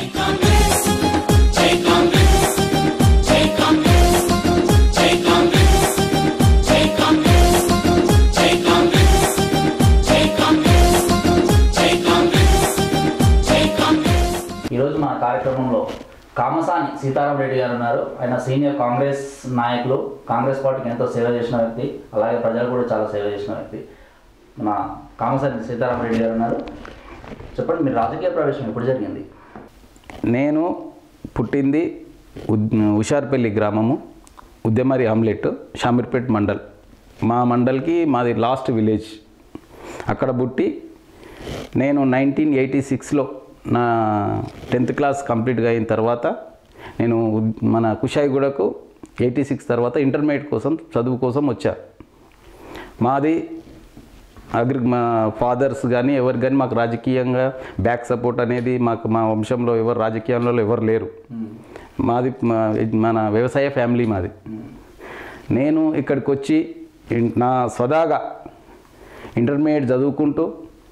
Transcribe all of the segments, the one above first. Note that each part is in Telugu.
ఈరోజు మన కార్యక్రమంలో కామసాని సీతారాం రెడ్డి గారు ఉన్నారు ఆయన సీనియర్ కాంగ్రెస్ నాయకులు కాంగ్రెస్ పార్టీకి ఎంతో సేవ చేసిన వ్యక్తి అలాగే ప్రజలు కూడా చాలా సేవ చేసిన వ్యక్తి మన కామసాని సీతారాం రెడ్డి గారు ఉన్నారు చెప్పండి మీరు రాజకీయ ప్రవేశం ఎప్పుడు జరిగింది నేను పుట్టింది ఉద్- ఉషార్పల్లి గ్రామము ఉద్యమరి ఆమ్లెట్ షామీర్పేట్ మండల్ మా మండల్కి మాది లాస్ట్ విలేజ్ అక్కడ పుట్టి నేను నైన్టీన్ ఎయిటీ సిక్స్లో నా టెన్త్ క్లాస్ కంప్లీట్గా అయిన తర్వాత నేను ఉద్- మన కుషాయిగూడకు ఎయిటీ సిక్స్ తర్వాత ఇంటర్మీడియట్ కోసం చదువు కోసం వచ్చా మాది అగ్రి మా ఫాదర్స్ కానీ ఎవరు కానీ మాకు రాజకీయంగా బ్యాక్ సపోర్ట్ అనేది మాకు మా వంశంలో ఎవరు రాజకీయంలో ఎవరు లేరు మాది మా- మన వ్యవసాయ ఫ్యామిలీ మాది నేను ఇక్కడికి వచ్చి ఇన్- నా స్వదాగా ఇంటర్మీడియట్ చదువుకుంటూ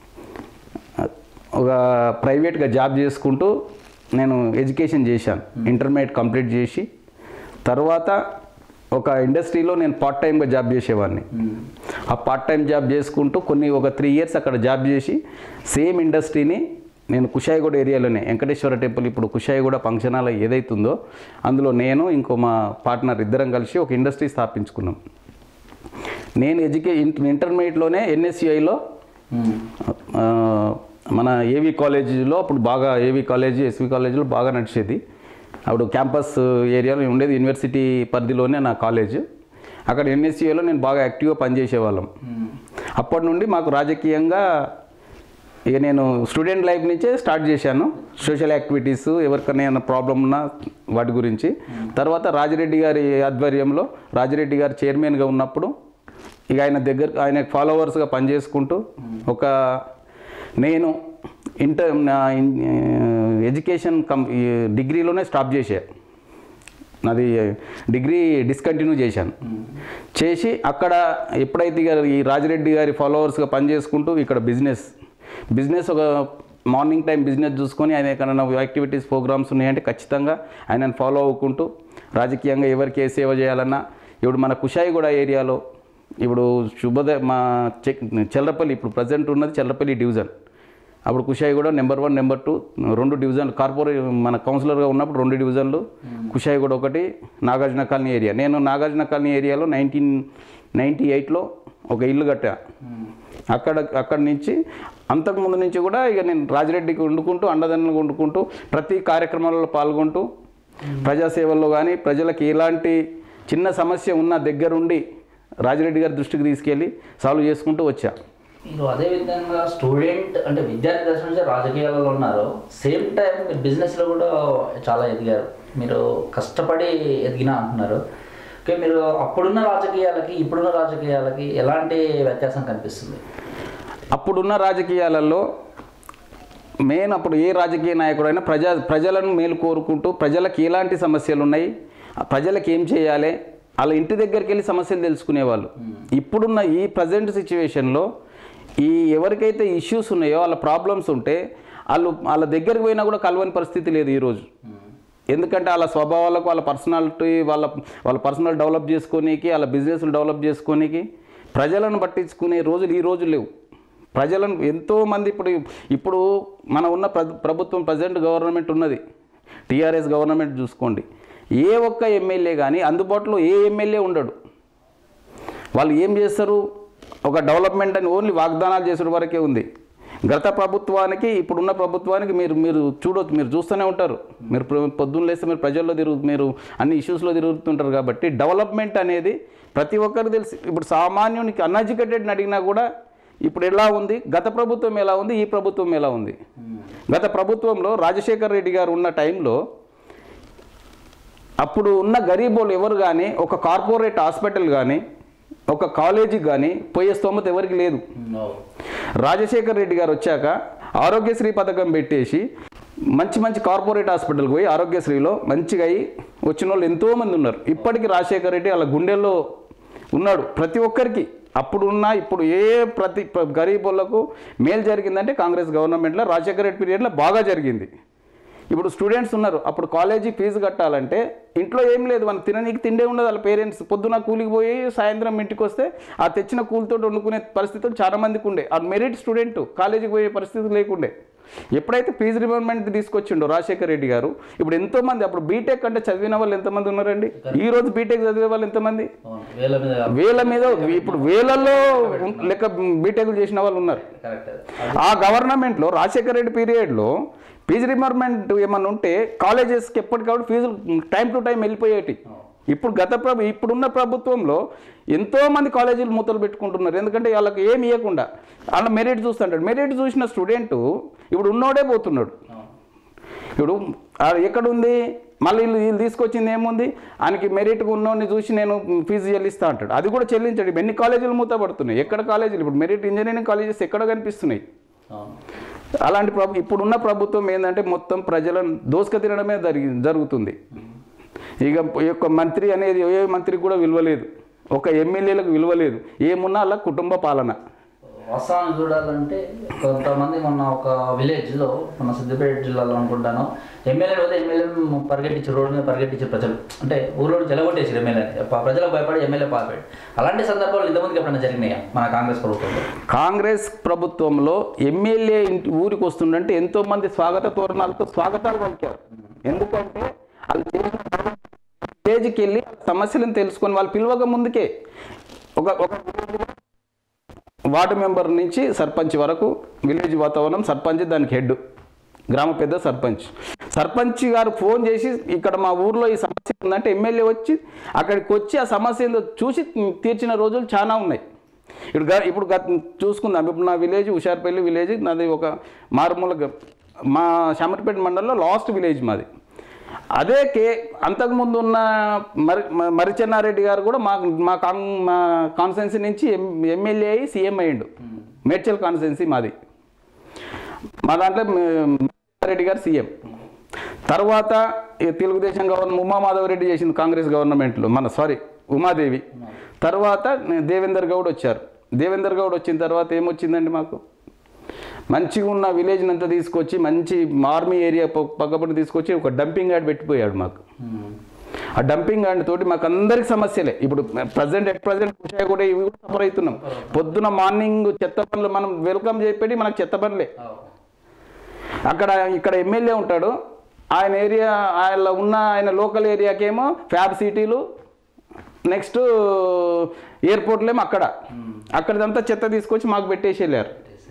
ఒక ప్రైవేట్గా జాబ్ చేసుకుంటూ నేను ఎడ్యుకేషన్ చేశాను ఇంటర్మీడియట్ కంప్లీట్ చేసి తర్వాత ఒక ఇండస్ట్రీలో నేను పార్ట్ టైంగా జాబ్ చేసేవాడిని ఆ పార్ట్ టైం జాబ్ చేసుకుంటూ కొన్ని ఒక త్రీ ఇయర్స్ అక్కడ జాబ్ చేసి సేమ్ ఇండస్ట్రీని నేను కుషాయిగూడ ఏరియాలోనే వెంకటేశ్వర టెంపుల్ ఇప్పుడు కుషాయిగూడ ఫంక్షన్ హాల్ ఏదైతుందో అందులో నేను ఇంకో మా పార్ట్నర్ ఇద్దరం కలిసి ఒక ఇండస్ట్రీ స్థాపించుకున్నాం నేను ఎడ్యుకే ఇంటర్ ఇంటర్మీడియట్లోనే ఎన్ఎస్యుఐలో మన ఏవి కాలేజీలో అప్పుడు బాగా ఏవి కాలేజీ ఎస్వి కాలేజీలో బాగా నడిచేది అప్పుడు క్యాంపస్ ఏరియాలో ఉండేది యూనివర్సిటీ పరిధిలోనే నా కాలేజ్ అక్కడ ఎన్ఎస్సీఏలో నేను బాగా యాక్టివ్గా పనిచేసేవాళ్ళం అప్పటి నుండి మాకు రాజకీయంగా ఇక నేను స్టూడెంట్ లైఫ్ నుంచే స్టార్ట్ చేశాను సోషల్ యాక్టివిటీస్ ఎవరికైనా ఏమైనా ప్రాబ్లం ఉన్నా వాటి గురించి తర్వాత రాజిరెడ్డి గారి ఆధ్వర్యంలో రాజిరెడ్డి గారు చైర్మన్గా ఉన్నప్పుడు ఇక ఆయన దగ్గర ఆయన ఫాలోవర్స్గా పనిచేసుకుంటూ ఒక నేను ఇంటర్ నా ఇన్- ఎడ్యుకేషన్ కం ఈ డిగ్రీలోనే స్టాప్ చేసా నాది డిగ్రీ డిస్కంటిన్యూ చేశాను చేసి అక్కడ ఎప్పుడైతే ఇక ఈ రాజిరెడ్డి గారి ఫాలోవర్స్గా పనిచేసుకుంటూ ఇక్కడ బిజినెస్ బిజినెస్ ఒక మార్నింగ్ టైం బిజినెస్ చూసుకొని ఆయన ఎక్కడైనా యాక్టివిటీస్ ప్రోగ్రామ్స్ ఉన్నాయంటే ఖచ్చితంగా ఆయనను ఫాలో అవ్వుకుంటూ రాజకీయంగా ఎవరికి ఏ సేవ చేయాలన్నా ఇప్పుడు మన కుషాయిగూడ ఏరియాలో ఇప్పుడు శుభోదయ మా చెక్ చెల్లపల్లి ఇప్పుడు ప్రజెంట్ ఉన్నది చెల్లపల్లి డివిజన్ అప్పుడు Kushaiguda number one number two రెండు డివిజన్ కార్పొరేట్ మన కౌన్సిలర్గా ఉన్నప్పుడు రెండు డివిజన్లు కుషాయి కూడా ఒకటి నాగార్జున కాలనీ ఏరియా నేను నాగార్జున కాలనీ ఏరియాలో నైన్టీన్ నైంటీ ఎయిట్లో ఒక ఇల్లు కట్టా అక్కడ అక్కడి నుంచి అంతకుముందు నుంచి కూడా ఇక నేను రాజిరెడ్డికి వండుకుంటూ అండదండలు వండుకుంటూ ప్రతి కార్యక్రమాలలో పాల్గొంటూ ప్రజాసేవల్లో కానీ ప్రజలకు ఎలాంటి చిన్న సమస్య ఉన్న దగ్గరుండి రాజిరెడ్డి గారి దృష్టికి తీసుకెళ్ళి సాల్వ్ చేసుకుంటూ వచ్చా మీరు అదే విధంగా స్టూడెంట్ అంటే విద్యార్థి దశ నుంచి రాజకీయాలలో ఉన్నారు సేమ్ టైం మీరు బిజినెస్లో కూడా చాలా ఎదిగారు మీరు కష్టపడి ఎదిగిన అంటున్నారు ఓకే మీరు అప్పుడున్న రాజకీయాలకి ఇప్పుడున్న రాజకీయాలకి ఎలాంటి వ్యత్యాసం కనిపిస్తుంది అప్పుడున్న రాజకీయాలలో మెయిన్ అప్పుడు ఏ రాజకీయ నాయకుడైనా ప్రజా ప్రజలను మేలు కోరుకుంటూ ప్రజలకు ఎలాంటి సమస్యలు ఉన్నాయి ఆ ప్రజలకు ఏం చేయాలి వాళ్ళ ఇంటి దగ్గరికి వెళ్ళి సమస్యలు తెలుసుకునేవాళ్ళు ఇప్పుడున్న ఈ ప్రజెంట్ సిచ్యువేషన్లో ఈ ఎవరికైతే ఇష్యూస్ ఉన్నాయో వాళ్ళ ప్రాబ్లమ్స్ ఉంటే వాళ్ళు వాళ్ళ దగ్గరికి పోయినా కూడా కలవని పరిస్థితి లేదు ఈరోజు ఎందుకంటే వాళ్ళ స్వభావాలకు వాళ్ళ పర్సనాలిటీ వాళ్ళ వాళ్ళ పర్సనల్ డెవలప్ చేసుకోనీకి వాళ్ళ బిజినెస్లు డెవలప్ చేసుకోనీకి ప్రజలను పట్టించుకునే రోజులు ఈ రోజు లేవు ప్రజలను ఎంతోమంది ఇప్పుడు ఇప్పుడు మన ఉన్న ప్ర- ప్రభుత్వం ప్రజెంట్ గవర్నమెంట్ ఉన్నది టీఆర్ఎస్ గవర్నమెంట్ చూసుకోండి ఏ ఒక్క ఎమ్మెల్యే కానీ అందుబాటులో ఏ ఎమ్మెల్యే ఉండడు వాళ్ళు ఏం చేస్తారు ఒక డెవలప్మెంట్ అని ఓన్లీ వాగ్దానాలు చేసే వరకే ఉంది గత ప్రభుత్వానికి ఇప్పుడున్న ప్రభుత్వానికి మీరు మీరు చూడొచ్చు మీరు చూస్తూనే ఉంటారు మీరు ప్ర- పొద్దున్న లేస్తే మీరు ప్రజల్లో తిరుగు మీరు అన్ని ఇష్యూస్లో తిరుగుతుంటారు కాబట్టి డెవలప్మెంట్ అనేది ప్రతి ఒక్కరికి తెలిసి ఇప్పుడు సామాన్యునికి అన్ఎడ్యుకేటెడ్ని అడిగినా కూడా ఇప్పుడు ఎలా ఉంది గత ప్రభుత్వం ఎలా ఉంది ఈ ప్రభుత్వం ఎలా ఉంది గత ప్రభుత్వంలో రాజశేఖర్ రెడ్డి గారు ఉన్న టైంలో అప్పుడు ఉన్న గరీబోళ్ళు ఎవరు కానీ ఒక కార్పొరేట్ హాస్పిటల్ కానీ ఒక కాలేజీకి కానీ పోయే స్తోమత ఎవరికి లేదు రాజశేఖర్ రెడ్డి గారు వచ్చాక ఆరోగ్యశ్రీ పథకం పెట్టేసి మంచి మంచి కార్పొరేట్ హాస్పిటల్కి పోయి ఆరోగ్యశ్రీలో మంచిగా అయ్యి వచ్చిన వాళ్ళు ఎంతోమంది ఉన్నారు ఇప్పటికీ రాజశేఖర్ రెడ్డి వాళ్ళ గుండెల్లో ఉన్నాడు ప్రతి ఒక్కరికి అప్పుడు ఉన్న ఇప్పుడు ఏ ప్రతి గరీబ్ వాళ్ళకు మేలు జరిగిందంటే కాంగ్రెస్ గవర్నమెంట్లో రాజశేఖర్ రెడ్డి పీరియడ్లో బాగా జరిగింది ఇప్పుడు స్టూడెంట్స్ ఉన్నారు అప్పుడు కాలేజీ ఫీజు కట్టాలంటే ఇంట్లో ఏం లేదు మన తిననీకి తిండే ఉండదు వాళ్ళ పేరెంట్స్ పొద్దున కూలికి పోయి సాయంత్రం ఇంటికి వస్తే ఆ తెచ్చిన కూలితో వండుకునే పరిస్థితులు చాలా మందికి ఉండే ఆ మెరిట్ స్టూడెంట్ కాలేజీకి పోయే పరిస్థితి లేకుండే ఎప్పుడైతే ఫీజు రిమెంబర్మెంట్ తీసుకొచ్చిండో రాజశేఖర్ రెడ్డి గారు ఇప్పుడు ఎంతోమంది అప్పుడు బీటెక్ అంటే చదివిన వాళ్ళు ఎంతమంది ఉన్నారండి ఈ రోజు బీటెక్ చదివే వాళ్ళు ఎంతమంది అవును వేల మీద వేల మీద ఇప్పుడు వేలల్లో లెక్క బీటెక్లు చేసిన వాళ్ళు ఉన్నారు కరెక్ట్ ఆ గవర్నమెంట్లో రాజశేఖర రెడ్డి పీరియడ్లో ఫీజు రిమర్మెంట్ ఏమన్నా ఉంటే కాలేజెస్కి ఎప్పటికప్పుడు ఫీజులు టైం టు టైం వెళ్ళిపోయేటి ఇప్పుడు గత ప్రభు ఇప్పుడున్న ప్రభుత్వంలో ఎంతో మంది కాలేజీలు మూతలు పెట్టుకుంటున్నారు ఎందుకంటే వాళ్ళకి ఏమి ఇవ్వకుండా వాళ్ళ మెరిట్ చూస్తుంటాడు మెరిట్ చూసిన స్టూడెంట్ ఇప్పుడు ఉన్నోడే పోతున్నాడు ఇప్పుడు ఆ ఎక్కడ ఉంది మళ్ళీ వీళ్ళు వీళ్ళు తీసుకొచ్చింది ఏముంది ఆయనకి మెరిట్గా ఉన్నోడిని చూసి నేను ఫీజు చెల్లిస్తా అంటాడు అది కూడా చెల్లించాడు ఇప్పుడు ఎన్ని కాలేజీలు మూతపడుతున్నాయి ఎక్కడ కాలేజీలు ఇప్పుడు మెరిట్ ఇంజనీరింగ్ కాలేజెస్ ఎక్కడ కనిపిస్తున్నాయి అవును అలాంటి ప్రభు ఇప్పుడున్న ప్రభుత్వం ఏంటంటే మొత్తం ప్రజలను దోసుక తినడమే జరిగి జరుగుతుంది ఇక ఈ యొక్క మంత్రి అనేది ఏ మంత్రికి కూడా విలువ లేదు ఒక ఎమ్మెల్యేలకు విలువ లేదు ఏమున్నా అలా కుటుంబ పాలన వాస్తవాన్ని చూడాలంటే కొంతమంది మొన్న ఒక విలేజ్లో మన సిద్దిపేట జిల్లాలో అనుకుంటాను ఎమ్మెల్యే పోతే ఎమ్మెల్యే పరిగెట్టించి రోడ్డు మీద పరిగెట్టించి ప్రజలు అంటే ఊళ్ళో నుంచి ఎలగొట్టేసారు ఎమ్మెల్యే ప్రజలకు భయపడి ఎమ్మెల్యే పాల్పడి అలాంటి సందర్భాలు ఇంతమందికి ఎప్పుడైనా జరిగినాయా మన కాంగ్రెస్ ప్రభుత్వంలో కాంగ్రెస్ ప్రభుత్వంలో ఎమ్మెల్యే ఇంటి ఊరికి వస్తుందంటే ఎంతో మంది స్వాగత తోరణాలతో స్వాగతాలు పలికారు ఎందుకంటే వాళ్ళు చేసిన స్టేజ్కి వెళ్ళి సమస్యలను తెలుసుకొని వాళ్ళు పిలవక ముందుకే ఒక ఒక వార్డు మెంబర్ నుంచి సర్పంచ్ వరకు విలేజ్ వాతావరణం సర్పంచ్ దానికి హెడ్ గ్రామ పెద్ద సర్పంచ్ సర్పంచ్ గారు ఫోన్ చేసి ఇక్కడ మా ఊర్లో ఈ సమస్య ఉందంటే ఎమ్మెల్యే వచ్చి అక్కడికి వచ్చి ఆ సమస్య ఏందో చూసి తీర్చిన రోజులు చాలా ఉన్నాయి ఇప్పుడు గ- ఇప్పుడు గత చూసుకుందాం ఇప్పుడు నా విలేజ్ హుషార్పల్లి విలేజ్ నాది ఒక మారుమూల గ- మా శామర్పేట మండలంలో లాస్ట్ విలేజ్ మాది అదే కే అంతకుముందు ఉన్న మరి మ- మరిచెన్నారెడ్డి గారు కూడా మా మా కాన్ మా కాన్స్టెన్సీ నుంచి ఎం ఎమ్మెల్యే అయ్యి సీఎం అయ్యిండు మేడ్చల్ కాన్స్టెన్సీ మాది మా దాంట్లో మ- రెడ్డి గారు సీఎం తర్వాత ఈ తెలుగుదేశం గవర్నమెంట్ ఉమామాధవ్ రెడ్డి చేసింది కాంగ్రెస్ గవర్నమెంట్లో మన సారీ ఉమాదేవి తర్వాత దేవేందర్ గౌడ్ వచ్చారు దేవేందర్ గౌడ్ వచ్చిన తర్వాత ఏమొచ్చిందండి మాకు మంచిగా ఉన్న విలేజ్ని అంతా తీసుకొచ్చి మంచి ఆర్మీ ఏరియా పక్కపడి తీసుకొచ్చి ఒక డంపింగ్ యార్డ్ పెట్టిపోయాడు మాకు ఆ డంపింగ్ యార్డ్ తోటి మాకు అందరికి సమస్యలే ఇప్పుడు ప్రజెంట్ ఎట్ ప్రజెంట్ విషయం కూడా ఇవి కూడా సఫర్ అవుతున్నాం పొద్దున మార్నింగ్ చెత్త పనులు మనం వెల్కమ్ చేయబెట్టి మనకు చెత్త పనులే అక్కడ ఇక్కడ ఎమ్మెల్యే ఉంటాడు ఆయన ఏరియా ఆయన ఉన్న ఆయన లోకల్ ఏరియాకేమో ఫ్యాబ్ సిటీలు నెక్స్ట్ ఎయిర్పోర్ట్లేమో అక్కడ అక్కడిదంతా చెత్త తీసుకొచ్చి మాకు పెట్టేసి వెళ్ళారు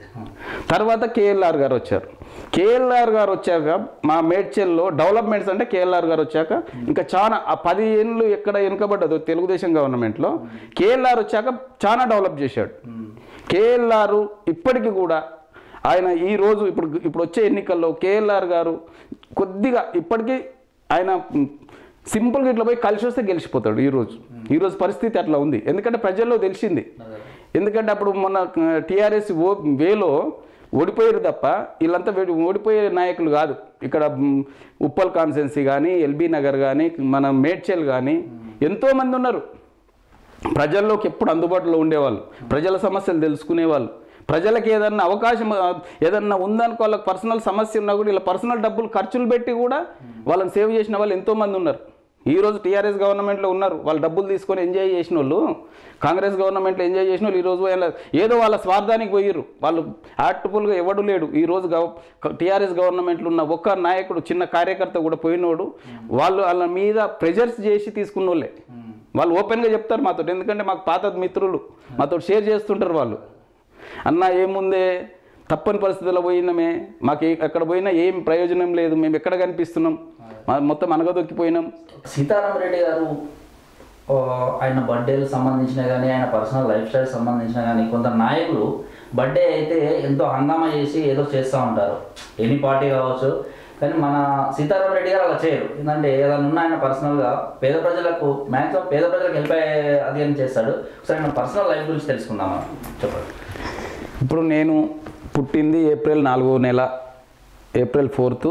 తర్వాత కేఎల్ఆర్ గారు వచ్చారు కేఎల్ఆర్ గారు వచ్చాక మా మేడ్చల్లో డెవలప్మెంట్స్ అంటే కేఎల్ఆర్ గారు వచ్చాక ఇంకా చాలా ఆ పది ఏళ్ళు ఎక్కడ వెనుకబడ్డదో తెలుగుదేశం గవర్నమెంట్లో కేఎల్ఆర్ వచ్చాక చాలా డెవలప్ చేశాడు కేఎల్ఆర్ ఇప్పటికీ కూడా ఆయన ఈ రోజు ఇప్పుడు ఇప్పుడు వచ్చే ఎన్నికల్లో కేఎల్ఆర్ గారు కొద్దిగా ఇప్పటికీ ఆయన సింపుల్గా ఇట్లా పోయి కలిసి వస్తే గెలిచిపోతాడు ఈరోజు ఈరోజు పరిస్థితి అట్లా ఉంది ఎందుకంటే ప్రజల్లో తెలిసింది ఎందుకంటే అప్పుడు మొన్న టీఆర్ఎస్ ఓ వేలో ఓడిపోయారు తప్ప వీళ్ళంతా వే- ఓడిపోయే నాయకులు కాదు ఇక్కడ మ్, ఉప్పల్ కాన్సెన్సీ కానీ ఎల్బీ నగర్ కానీ మన మేడ్చల్ కానీ ఎంతోమంది ఉన్నారు ప్రజల్లోకి ఎప్పుడు అందుబాటులో ఉండేవాళ్ళు ప్రజల సమస్యలు తెలుసుకునేవాళ్ళు ప్రజలకు ఏదన్నా అవకాశం ఆ, ఏదన్నా ఉందనుకో వాళ్ళకి పర్సనల్ సమస్య ఉన్నా కూడా ఇలా పర్సనల్ డబ్బులు ఖర్చులు పెట్టి కూడా వాళ్ళని సేవ్ చేసిన వాళ్ళు ఎంతోమంది ఉన్నారు ఈ రోజు టీఆర్ఎస్ గవర్నమెంట్లో ఉన్నారు వాళ్ళు డబ్బులు తీసుకొని ఎంజాయ్ చేసిన వాళ్ళు కాంగ్రెస్ గవర్నమెంట్లో ఎంజాయ్ చేసిన వాళ్ళు ఈ రోజు వాళ్ళ- ఏదో వాళ్ళ స్వార్థానికి పోయిర్రు వాళ్ళు యాక్టిఫుల్గా ఎవడు లేడు ఈ రోజు గవ టీఆర్ఎస్ గవర్నమెంట్లో ఉన్న ఒక్క నాయకుడు చిన్న కార్యకర్త కూడా పోయినోడు వాళ్ళు వాళ్ళ మీద ప్రెజర్స్ చేసి తీసుకున్న వాళ్ళే వాళ్ళు ఓపెన్గా చెప్తారు మాతో ఎందుకంటే మాకు పాత మిత్రులు మాతో షేర్ చేస్తుంటారు వాళ్ళు అన్న ఏముందే తప్పని పరిస్థితుల్లో పోయినామే మాకు ఏ- ఎక్కడ పోయినా ఏం ప్రయోజనం లేదు మేము ఎక్కడ కనిపిస్తున్నాం మా- మొత్తం అనగదొక్కిపోయినాం సీతారాం రెడ్డి గారు ఆ, ఆయన బర్త్డేలకు సంబంధించిన కానీ ఆయన పర్సనల్ లైఫ్ స్టైల్ సంబంధించిన కానీ కొందరు నాయకులు బర్త్డే అయితే ఎంతో హంగామా చేసి ఏదో చేస్తూ ఉంటారు ఎనీ పార్టీ కావచ్చు కానీ మన సీతారాం రెడ్డి గారు అలా చేయరు ఎందుకంటే ఏదైనా ఉన్న ఆయన పర్సనల్గా పేద ప్రజలకు మ్యాక్సిమం పేద ప్రజలకు హెల్ప్ అయ్యే అది అని చేస్తాడు ఒకసారి ఆయన పర్సనల్ లైఫ్ గురించి తెలుసుకుందాం మనం చెప్పండి ఇప్పుడు నేను పుట్టింది ఏప్రిల్ నాలుగో నెల ఏప్రిల్ ఫోర్త్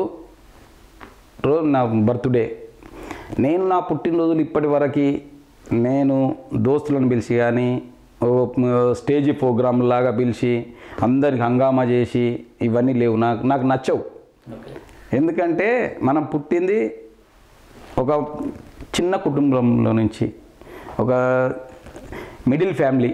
రోజు నా బర్త్డే నేను నా పుట్టినరోజులు ఇప్పటి వరకు నేను దోస్తులను పిలిచి కానీ ఓ స్టేజ్ ప్రోగ్రామ్ లాగా పిలిచి అందరికి హంగామా చేసి ఇవన్నీ లేవు నాకు నాకు నచ్చవు ఓకే ఎందుకంటే మనం పుట్టింది ఒక చిన్న కుటుంబంలో నుంచి ఒక మిడిల్ ఫ్యామిలీ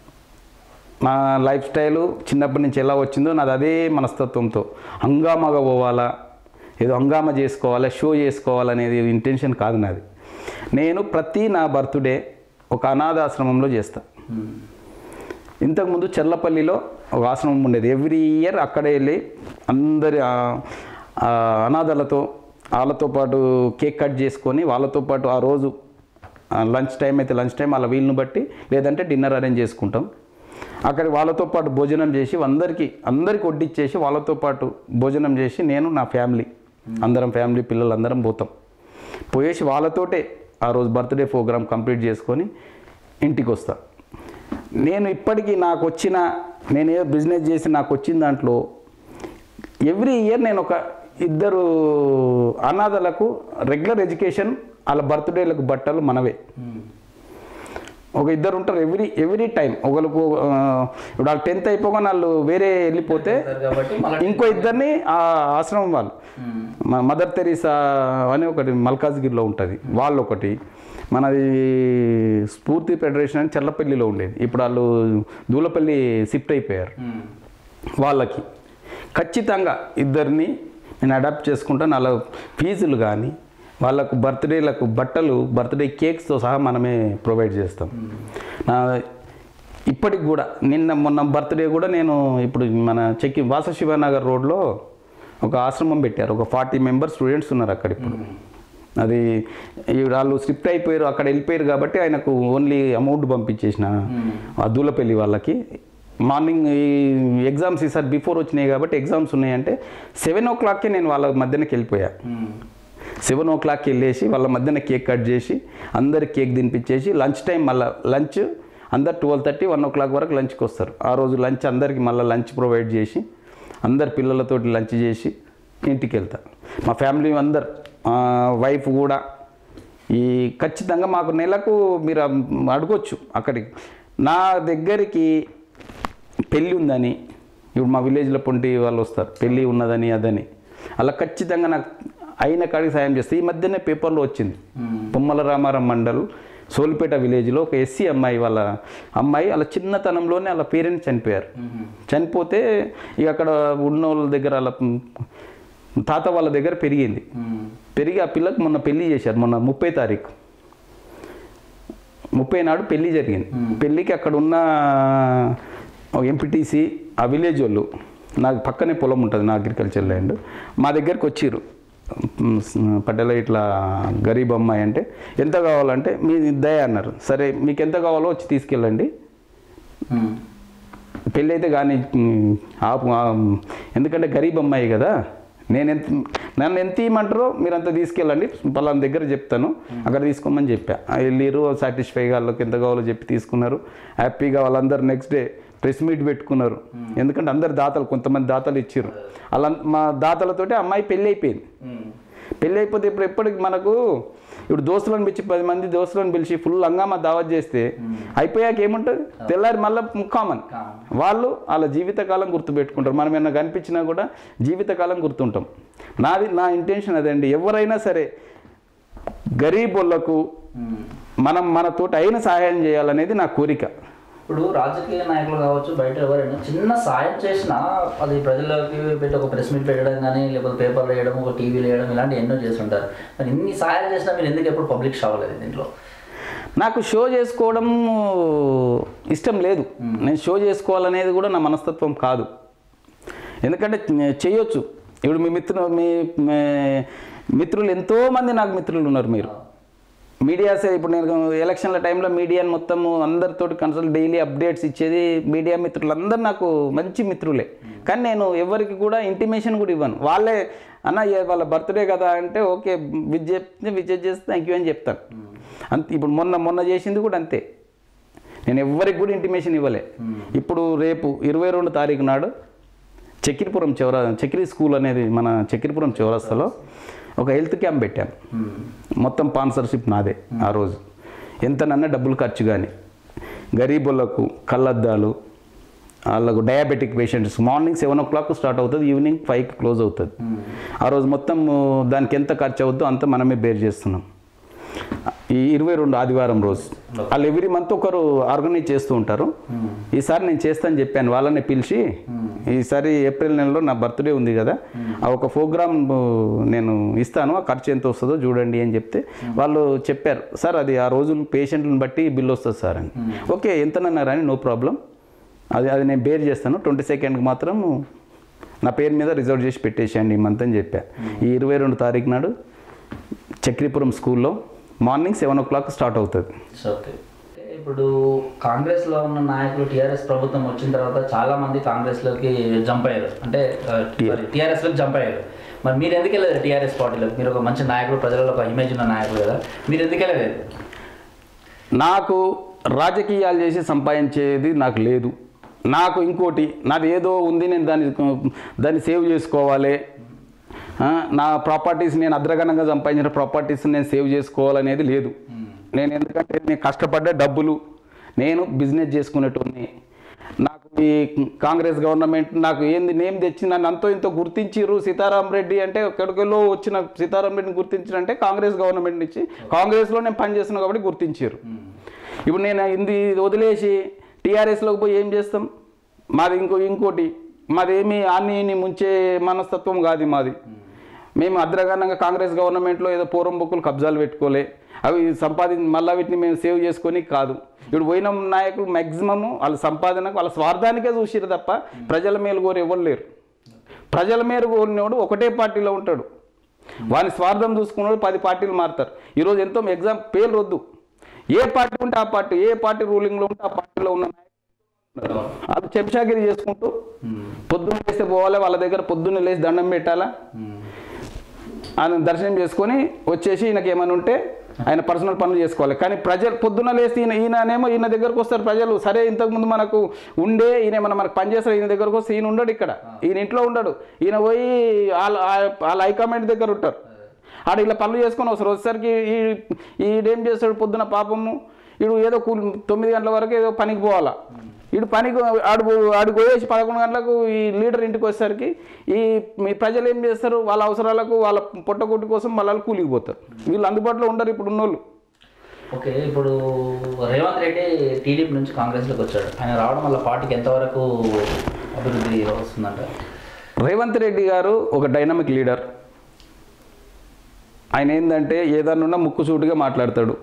మా లైఫ్ స్టైలు చిన్నప్పటి నుంచి ఎలా వచ్చిందో నాది అదే మనస్తత్వంతో హంగామాగా పోవాలా ఏదో హంగామా చేసుకోవాలా షో చేసుకోవాలనేది ఇంటెన్షన్ కాదు నాది నేను ప్రతి నా బర్త్డే ఒక అనాథాశ్రమంలో చేస్తా ఉమ్. ఇంతకుముందు చెర్లపల్లిలో ఒక ఆశ్రమం ఉండేది ఎవ్రీ ఇయర్ అక్కడే వెళ్ళి అందరి ఆ, ఆ అనాథలతో వాళ్ళతో పాటు కేక్ కట్ చేసుకొని వాళ్ళతో పాటు ఆ రోజు లంచ్ టైం అయితే లంచ్ టైం వాళ్ళ వీలుని బట్టి లేదంటే డిన్నర్ అరేంజ్ చేసుకుంటాం అక్కడ వాళ్ళతో పాటు భోజనం చేసి అందరికీ అందరికి వడ్డిచ్చేసి వాళ్ళతో పాటు భోజనం చేసి నేను నా ఫ్యామిలీ అందరం ఫ్యామిలీ పిల్లలు అందరం పోతాం పోయేసి వాళ్ళతోటే ఆ రోజు బర్త్డే ప్రోగ్రామ్ కంప్లీట్ చేసుకొని ఇంటికి వస్తా నేను ఇప్పటికీ నాకు వచ్చిన నేను ఏ బిజినెస్ చేసి నాకు వచ్చిన దాంట్లో ఎవ్రీ ఇయర్ నేను ఒక ఇద్దరు అనాథలకు రెగ్యులర్ ఎడ్యుకేషన్ వాళ్ళ బర్త్డేలకు బట్టలు మనవే ఉమ్. ఒక ఇద్దరు ఉంటారు ఎవ్రీ ఎవ్రీ టైం ఒకరికి ఆ, ఇప్పుడు వాళ్ళు టెన్త్ అయిపోగానే వాళ్ళు వేరే వెళ్ళిపోతే ఉంటారు కాబట్టి మళ్ళీ ఇంకో ఇద్దరిని ఆ ఆశ్రమం వాళ్ళు ఉమ్. మ- మదర్ తెరీసా అని ఒకటి మల్కాజ్గిరిలో ఉంటుంది వాళ్ళు ఒకటి మనది స్ఫూర్తి ఫెడరేషన్ అని చల్లపల్లిలో ఉండేది ఇప్పుడు వాళ్ళు దూలపల్లి షిఫ్ట్ అయిపోయారు ఉమ్. వాళ్ళకి ఖచ్చితంగా ఇద్దరిని నేను అడాప్ట్ చేసుకుంటాను వాళ్ళ ఫీజులు కానీ వాళ్ళకు బర్త్డేలకు బట్టలు బర్త్డే కేక్స్తో సహా మనమే ప్రొవైడ్ చేస్తాం నా ఇప్పటికి కూడా నిన్న మొన్న బర్త్డే కూడా నేను ఇప్పుడు మన చెక్కి వాస శివనగర్ రోడ్లో ఒక ఆశ్రమం పెట్టారు ఒక ఫార్టీ మెంబర్స్ స్టూడెంట్స్ ఉన్నారు అక్కడ ఇప్పుడు అది ఈ వాళ్ళు షిఫ్ట్ అయిపోయారు అక్కడ వెళ్ళిపోయారు కాబట్టి ఆయనకు ఓన్లీ అమౌంట్ పంపించేసిన ఆ దూలపల్లి వాళ్ళకి మార్నింగ్ ఈ ఎగ్జామ్స్ ఈసారి బిఫోర్ వచ్చినాయి కాబట్టి ఎగ్జామ్స్ ఉన్నాయంటే సెవెన్ ఓ క్లాక్కే నేను వాళ్ళ మధ్యనకి వెళ్ళిపోయా ఉమ్. సెవెన్ ఓ క్లాక్కి వెళ్ళేసి వాళ్ళ మధ్యన కేక్ కట్ చేసి అందరికి కేక్ తినిపించేసి లంచ్ టైం మళ్ళీ లంచ్ అందరు twelve thirty one o'clock వరకు లంచ్కి వస్తారు ఆ రోజు లంచ్ అందరికి మళ్ళీ లంచ్ ప్రొవైడ్ చేసి అందరి పిల్లలతోటి లంచ్ చేసి ఇంటికి వెళ్తా మా ఫ్యామిలీ అందరు వైఫ్ కూడా ఈ ఖచ్చితంగా మాకు నెలకు మీరు అడగొచ్చు అక్కడికి నా దగ్గరికి పెళ్ళి ఉందని ఇప్పుడు మా విలేజ్లో పొంటి వాళ్ళు వస్తారు పెళ్ళి ఉన్నదని అదని అలా ఖచ్చితంగా నాకు అయిన కాడికి సాయం చేస్తే ఈ మధ్యనే పేపర్లో వచ్చింది ఉమ్. పొమ్మల రామారం మండల్ సోల్పేట విలేజ్లో ఒక ఎస్సీ అమ్మాయి వాళ్ళ అమ్మాయి వాళ్ళ చిన్నతనంలోనే వాళ్ళ పేరెంట్స్ చనిపోయారు ఉమ్. చనిపోతే ఇక అక్కడ ఉన్న వాళ్ళ దగ్గర వాళ్ళ తాత వాళ్ళ దగ్గర పెరిగింది ఉమ్. పెరిగి ఆ పిల్లకి మొన్న పెళ్లి చేశారు మొన్న ముప్పై తారీఖు ముప్పై నాడు పెళ్లి జరిగింది పెళ్ళికి అక్కడ ఉన్న ఎంపీటీసీ ఆ విలేజ్ వాళ్ళు నాకు పక్కనే పొలం ఉంటుంది నా అగ్రికల్చర్ ల్యాండ్ మా దగ్గరికి వచ్చిర్రు పట్టెల ఇట్లా గరీబ్ అమ్మాయి అంటే ఎంత కావాలంటే మీ దయ అన్నారు సరే మీకు ఎంత కావాలో వచ్చి తీసుకెళ్ళండి ఉమ్. పెళ్ళి అయితే కానీ ఉమ్, ఆపు ఆ, ఎందుకంటే గరీబ్ అమ్మాయి కదా నేను ఎంత నన్ను ఎంత ఇవ్వమంటారో మీరు అంత తీసుకెళ్ళండి పలానా దగ్గర చెప్తాను అక్కడ తీసుకోమని చెప్పా ఆ, వెళ్ళిరు సాటిస్ఫైగా వాళ్ళకి ఎంత కావాలో చెప్పి తీసుకున్నారు హ్యాపీగా వాళ్ళందరూ నెక్స్ట్ డే ప్రెస్ మీట్ పెట్టుకున్నారు ఎందుకంటే అందరు దాతలు కొంతమంది దాతలు ఇచ్చారు అలా మా దాతలతోటి అమ్మాయి పెళ్ళి అయిపోయింది ఉమ్. పెళ్ళి అయిపోతే ఇప్పుడు ఎప్పటికి మనకు ఇప్పుడు దోస్తులను పిలిచి పది మంది దోస్తులను పిలిచి ఫుల్ హంగామా దావత్ చేస్తే అయిపోయాక ఏముంటుంది తెల్లారి మళ్ళీ కామన్ కామన్. వాళ్ళు వాళ్ళ జీవితకాలం గుర్తుపెట్టుకుంటారు మనం ఏమైనా కనిపించినా కూడా జీవితకాలం గుర్తుంటాం నాది నా ఇంటెన్షన్ అదండి ఎవరైనా సరే గరీబులకు ఉమ్. మనం మనతోటి అయిన సహాయం చేయాలనేది నా కోరిక ఇప్పుడు రాజకీయ నాయకులు కావచ్చు బయట ఎవరైనా చిన్న సాయం చేసినా అది ప్రజలకి పెట్టి ఒక ప్రెస్ మీట్ పెట్టడం కానీ లేకపోతే పేపర్లు వేయడం ఒక టీవీలు వేయడం ఇలాంటి ఎన్నో చేస్తుంటారు కానీ ఇన్ని సాయం చేసినా మీరు ఎందుకు ఎప్పుడు పబ్లిక్ అవ్వలేదు దీంట్లో నాకు షో చేసుకోవడం ఇష్టం లేదు నేను షో చేసుకోవాలనేది కూడా నా మనస్తత్వం కాదు ఎందుకంటే నే- చేయొచ్చు ఇప్పుడు మీ మిత్రులు మీ మీ- మిత్రులు ఎంతోమంది నాకు మిత్రులు ఉన్నారు మీరు మీడియాసే ఇప్పుడు నేను ఎలక్షన్ల టైంలో మీడియాని మొత్తము అందరితోటి కన్సల్ట్ డైలీ అప్డేట్స్ ఇచ్చేది మీడియా మిత్రులు అందరు నాకు మంచి మిత్రులే కానీ నేను ఎవరికి కూడా ఇంటిమేషన్ కూడా ఇవ్వను వాళ్ళే అన్న ఏ- వాళ్ళ బర్త్డే కదా అంటే ఓకే విజ్ చెప్తే విజిట్ చేస్తే థ్యాంక్ యూ అని చెప్తాను అంతే ఇప్పుడు మొన్న మొన్న చేసింది కూడా అంతే నేను ఎవరికి కూడా ఇంటిమేషన్ ఇవ్వలే ఇప్పుడు రేపు ఇరవై రెండు తారీఖు నాడు చక్రిపురం చౌరా చక్రి స్కూల్ అనేది మన చక్రిపురం చౌరస్తాలో ఒక హెల్త్ క్యాంప్ పెట్టాను ఉమ్. మొత్తం స్పాన్సర్షిప్ నాదే ఆ రోజు ఎంతనన్నా డబ్బులు ఖర్చు కానీ గరీబులకు కళ్ళద్దాలు వాళ్ళకు diabetic patients morning seven o'clock start అవుతుంది ఈవినింగ్ ఫైవ్కి క్లోజ్ అవుతుంది ఆ రోజు మొత్తం దానికి ఎంత ఖర్చు అవుద్దో అంత మనమే బేర్ చేస్తున్నాం ఈ ఇరవై రెండు ఆదివారం రోజు వాళ్ళు ఎవ్రీ మంత్ ఒకరు ఆర్గనైజ్ చేస్తూ ఉంటారు ఈసారి నేను చేస్తాను చెప్పాను వాళ్ళని పిలిచి ఈసారి ఏప్రిల్ నెలలో నా బర్త్డే ఉంది కదా ఆ ఒక ప్రోగ్రామ్ నేను ఇస్తాను ఆ ఖర్చు ఎంత వస్తుందో చూడండి అని చెప్తే వాళ్ళు చెప్పారు సార్ అది ఆ రోజులు పేషెంట్లను బట్టి బిల్ వస్తుంది సార్ అని ఓకే ఎంతనన్నారని నో ప్రాబ్లం అది అది నేను బేర్ చేస్తాను ట్వంటీ సెకండ్కి మాత్రం నా పేరు మీద రిజర్వ్ చేసి పెట్టేసేయండి ఈ మంత్ అని చెప్పా ఈ ఇరవై రెండు తారీఖు నాడు చక్రీపురం స్కూల్లో morning seven o'clock start అవుతుంది ఓకే ఇప్పుడు కాంగ్రెస్లో ఉన్న నాయకులు టీఆర్ఎస్ ప్రభుత్వం వచ్చిన తర్వాత చాలా మంది కాంగ్రెస్లోకి జంప్ అయ్యారు అంటే టీఆర్ఎస్లోకి జంప్ అయ్యారు మరి మీరు ఎందుకు వెళ్ళలేదు టీఆర్ఎస్ పార్టీలోకి మీరు ఒక మంచి నాయకుడు ప్రజలలో ఒక ఇమేజ్ ఉన్న నాయకుడు కదా మీరు ఎందుకు వెళ్ళలేదు నాకు రాజకీయాలు చేసి సంపాదించేది నాకు లేదు నాకు ఇంకోటి నాది ఏదో ఉంది నేను దాన్ని దాన్ని సేవ్ చేసుకోవాలి ఆ, నా ప్రాపర్టీస్ నేను అద్రగణంగా సంపాదించిన ప్రాపర్టీస్ నేను సేవ్ చేసుకోవాలనేది లేదు నేను ఎందుకంటే నేను కష్టపడ్డ డబ్బులు నేను బిజినెస్ చేసుకునేటోని నాకు ఈ కాంగ్రెస్ గవర్నమెంట్ నాకు ఏంది నేమ్ తెచ్చి నన్ను అంతో ఇంతో గుర్తించిర్రు సీతారాం రెడ్డి అంటే ఎక్కడికెళ్ళో వచ్చిన సీతారాం రెడ్డిని గుర్తించారంటే కాంగ్రెస్ గవర్నమెంట్ నుంచి కాంగ్రెస్లో నేను పనిచేస్తున్నాను కాబట్టి గుర్తించారు ఇప్పుడు నేను ఇది వదిలేసి టీఆర్ఎస్లోకి పోయి ఏం చేస్తాం మాది ఇంకో ఇంకోటి మాదేమి అన్ని ఇన్ని ముంచే మనస్తత్వం కాదు మాది మేము అద్రగానంగా కాంగ్రెస్ గవర్నమెంట్లో ఏదో పూర్వం బొక్కులు కబ్జాలు పెట్టుకోలే అవి సంపాది మళ్ళీ వీటిని మేము సేవ్ చేసుకొని కాదు ఇప్పుడు పోయిన నాయకులు మ్యాక్సిమము వాళ్ళ సంపాదనకు వాళ్ళ స్వార్థానికే చూసిరు తప్ప ప్రజల మేలు కోరి ఎవరు లేరు ప్రజల మేలు కోరినోడు ఒకటే పార్టీలో ఉంటాడు వాని స్వార్థం చూసుకున్నాడు పది పార్టీలు మారుతారు ఈరోజు ఎంతో ఎగ్జామ్ పేర్లు వద్దు ఏ పార్టీ ఉంటే ఆ పార్టీ ఏ పార్టీ రూలింగ్లో ఉంటే ఆ పార్టీలో ఉన్న నాయకులు ఉన్నారు. వాళ్ళు చెంచాగిరి చేసుకుంటూ పొద్దున్న లేస్తే పోవాలి వాళ్ళ దగ్గర పొద్దున్న లేచి దండం పెట్టాలా ఆయన దర్శనం చేసుకొని వచ్చేసి ఈయనకి ఏమైనా ఉంటే ఆయన పర్సనల్ పనులు చేసుకోవాలి కానీ ప్రజలు పొద్దున్న లేస్తే ఈయన ఈయననేమో ఈయన దగ్గరకు వస్తారు ప్రజలు సరే ఇంతకుముందు మనకు ఉండే ఈయన ఏమన్నా మనకు పని చేస్తారు ఈయన దగ్గరకు వస్తే ఈయన ఉండడు ఇక్కడ ఈయన ఇంట్లో ఉండడు ఈయన పోయి వాళ్ళ వాళ్ళ హైకమాండ్ దగ్గర ఉంటారు ఆడ ఇలా పనులు చేసుకొని వస్తారు వచ్చేసరికి ఈ ఈడేం చేస్తాడు పొద్దున పాపము వీడు ఏదో కూలి తొమ్మిది గంటల వరకు ఏదో పనికి పోవాలా వీడు పనికి ఆడు ఆడు పోయేసి పదకొండు గంటలకు ఈ లీడర్ ఇంటికి వచ్చేసరికి ఈ మీ ప్రజలు ఏం చేస్తారు వాళ్ళ అవసరాలకు వాళ్ళ పొట్టకొట్టి కోసం వాళ్ళ కూలికి పోతారు వీళ్ళు అందుబాటులో ఉండరు ఇప్పుడు ఉన్నోళ్ళు ఓకే ఇప్పుడు రేవంత్ రెడ్డి టీడీపీ నుంచి కాంగ్రెస్లోకి వచ్చాడు ఆయన రావడం వల్ల పార్టీకి ఎంతవరకు అభివృద్ధి వస్తుందంట రేవంత్ రెడ్డి గారు ఒక డైనమిక్ లీడర్ ఆయన ఏంటంటే ఏదన్నా ముక్కుసూటిగా మాట్లాడతాడు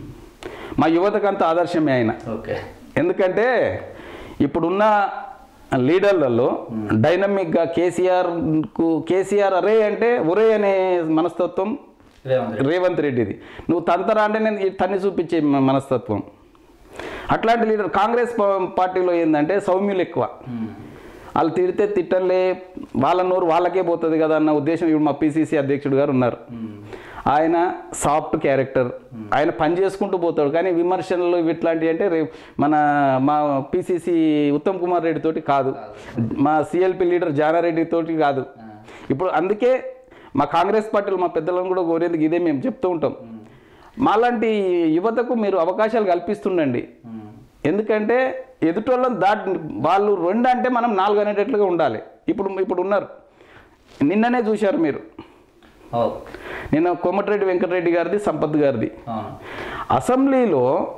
మా యువతకు అంత ఆదర్శమే ఆయన ఓకే ఎందుకంటే ఇప్పుడున్న లీడర్లలో డైనమిక్గా కేసీఆర్కు కేసీఆర్ అరే అంటే ఒరే అనే మనస్తత్వం రేవంత్ రెడ్డి రేవంత్ రెడ్డిది నువ్వు తంతరా అంటే నేను ఈ తన్ని చూపించే మ- మనస్తత్వం అట్లాంటి లీడర్ కాంగ్రెస్ పా- పార్టీలో ఏంటంటే సౌమ్యులు ఎక్కువ వాళ్ళు తిడితే తిట్టలే వాళ్ళ నోరు వాళ్ళకే పోతుంది కదా అన్న ఉద్దేశం ఇప్పుడు మా పిసిసి అధ్యక్షుడు గారు ఉన్నారు ఆయన సాఫ్ట్ క్యారెక్టర్ ఆయన పని చేసుకుంటూ పోతాడు కానీ విమర్శనలు ఇట్లాంటివి అంటే రే మన మా పిసిసి ఉత్తమ్ కుమార్ రెడ్డి తోటి కాదు మా సిఎల్పి లీడర్ జానారెడ్డి తోటి కాదు ఇప్పుడు అందుకే మా కాంగ్రెస్ పార్టీలు మా పెద్దలను కూడా కోరేందుకు ఇదే మేము చెప్తూ ఉంటాం మాలాంటి యువతకు మీరు అవకాశాలు కల్పిస్తుండండి ఎందుకంటే ఎదుటోళ్ళని దాటి వాళ్ళు రెండు అంటే మనం నాలుగు అనేటట్లుగా ఉండాలి ఇప్పుడు ఇప్పుడు ఉన్నారు నిన్ననే చూశారు మీరు ఓ నిన్న కోమటిరెడ్డి వెంకటరెడ్డి గారిది సంపత్ గారిది అవును అసెంబ్లీలో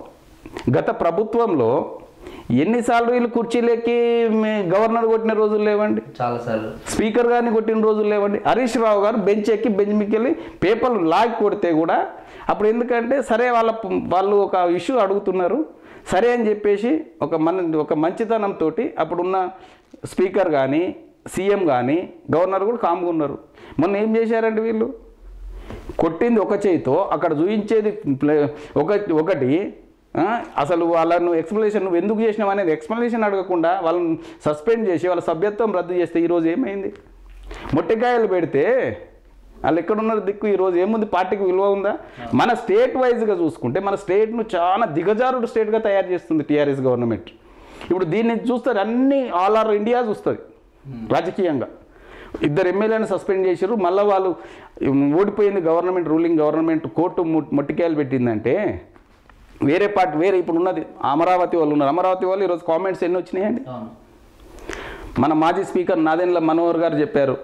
గత ప్రభుత్వంలో ఎన్నిసార్లు వీళ్ళు కుర్చీలెక్కి మీ గవర్నర్ కొట్టిన రోజులు లేవండి చాలాసార్లు స్పీకర్ గారిని కొట్టిన రోజులు లేవండి హరీష్ రావు గారు బెంచ్ ఎక్కి బెంచ్ మీదకి వెళ్ళి పేపర్లు లాగి కొడితే కూడా అప్పుడు ఎందుకంటే సరే వాళ్ళ వాళ్ళు ఒక ఇష్యూ అడుగుతున్నారు సరే అని చెప్పేసి ఒక మన ఒక మంచితనంతో అప్పుడున్న స్పీకర్ కానీ సీఎం కానీ గవర్నర్ కూడా కామ్గా ఉన్నారు మొన్న ఏం చేశారండి వీళ్ళు కొట్టింది ఒక చేయితో అక్కడ చూపించేది ప్లే- ఒక ఒకటి ఆ, అసలు వాళ్ళను ఎక్స్ప్లెనేషన్ నువ్వు ఎందుకు చేసినావు అనేది ఎక్స్ప్లెనేషన్ అడగకుండా వాళ్ళని సస్పెండ్ చేసి వాళ్ళ సభ్యత్వం రద్దు చేస్తే ఈరోజు ఏమైంది మొట్టికాయలు పెడితే వాళ్ళు ఎక్కడున్నారు దిక్కు ఈరోజు ఏముంది పార్టీకి విలువ ఉందా మన స్టేట్ వైజ్గా చూసుకుంటే మన స్టేట్ను చాలా దిగజారుడు స్టేట్గా తయారు చేస్తుంది టీఆర్ఎస్ గవర్నమెంట్ ఇప్పుడు దీన్ని చూస్తారు అన్ని ఆల్ ఆర్ ఇండియా చూస్తుంది రాజకీయంగా ఇద్దరు ఎమ్మెల్యేని సస్పెండ్ చేశారు మళ్ళీ వాళ్ళు ఓడిపోయింది గవర్నమెంట్ రూలింగ్ గవర్నమెంట్ కోర్టు ము- మొట్టికాయలు పెట్టిందంటే వేరే పార్టీ వేరే ఇప్పుడు ఉన్నది అమరావతి వాళ్ళు ఉన్నారు అమరావతి వాళ్ళు ఈరోజు కామెంట్స్ ఎన్ని వచ్చినాయండి అవును మన మాజీ స్పీకర్ నాదెండ్ల మనోహర్ గారు చెప్పారు